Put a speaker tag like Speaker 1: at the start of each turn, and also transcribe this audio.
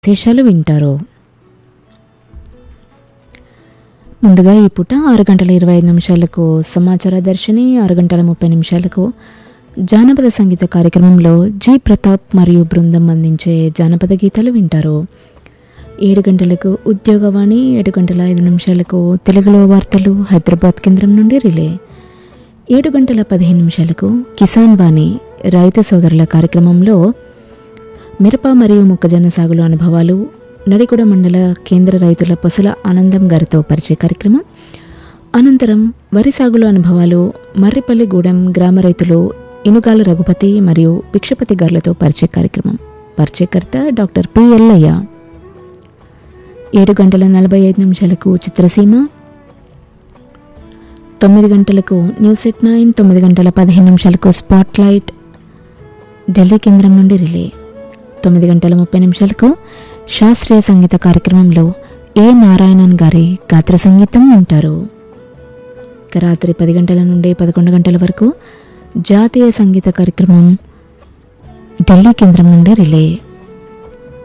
Speaker 1: విశేషాలు వింటారు ముందుగా ఈ పూట ఆరు గంటల ఇరవై ఐదు నిమిషాలకు సమాచార దర్శిని ఆరు గంటల ముప్పై నిమిషాలకు జానపద సంగీత కార్యక్రమంలో జి ప్రతాప్ మరియు బృందం అందించే జానపద గీతాలు వింటారు ఏడు గంటలకు ఉద్యోగవాణి ఏడు గంటల ఐదు నిమిషాలకు తెలుగులో వార్తలు హైదరాబాద్ కేంద్రం నుండి రిలే ఏడు గంటల పదిహేను నిమిషాలకు కిసాన్ వాణి రైతు సోదరుల కార్యక్రమంలో మిరప మరియు మొక్కజొన్న సాగులో అనుభవాలు నడికుడ మండల కేంద్ర రైతుల పశుల ఆనందం గారితో పరిచయ కార్యక్రమం అనంతరం వరి సాగులో అనుభవాలు మర్రిపల్లిగూడెం గ్రామ రైతులు ఇనుగాల రఘుపతి మరియు భిక్షపతి గారులతో పరిచయ కార్యక్రమం పరిచయకర్త డాక్టర్ పి ఎల్లయ్య ఏడు గంటల నలభై ఐదు నిమిషాలకు చిత్రసీమ తొమ్మిది గంటలకు న్యూస్ ఎట్ నైన్ తొమ్మిది గంటల పదిహేను నిమిషాలకు స్పాట్ లైట్ ఢిల్లీ కేంద్రం నుండి రిలే తొమ్మిది గంటల ముప్పై నిమిషాలకు శాస్త్రీయ సంగీత కార్యక్రమంలో ఏ నారాయణన్ గారి గాత్ర సంగీతం వింటారు ఇక రాత్రి పది గంటల నుండి పదకొండు గంటల వరకు జాతీయ సంగీత కార్యక్రమం ఢిల్లీ కేంద్రం నుండి రిలే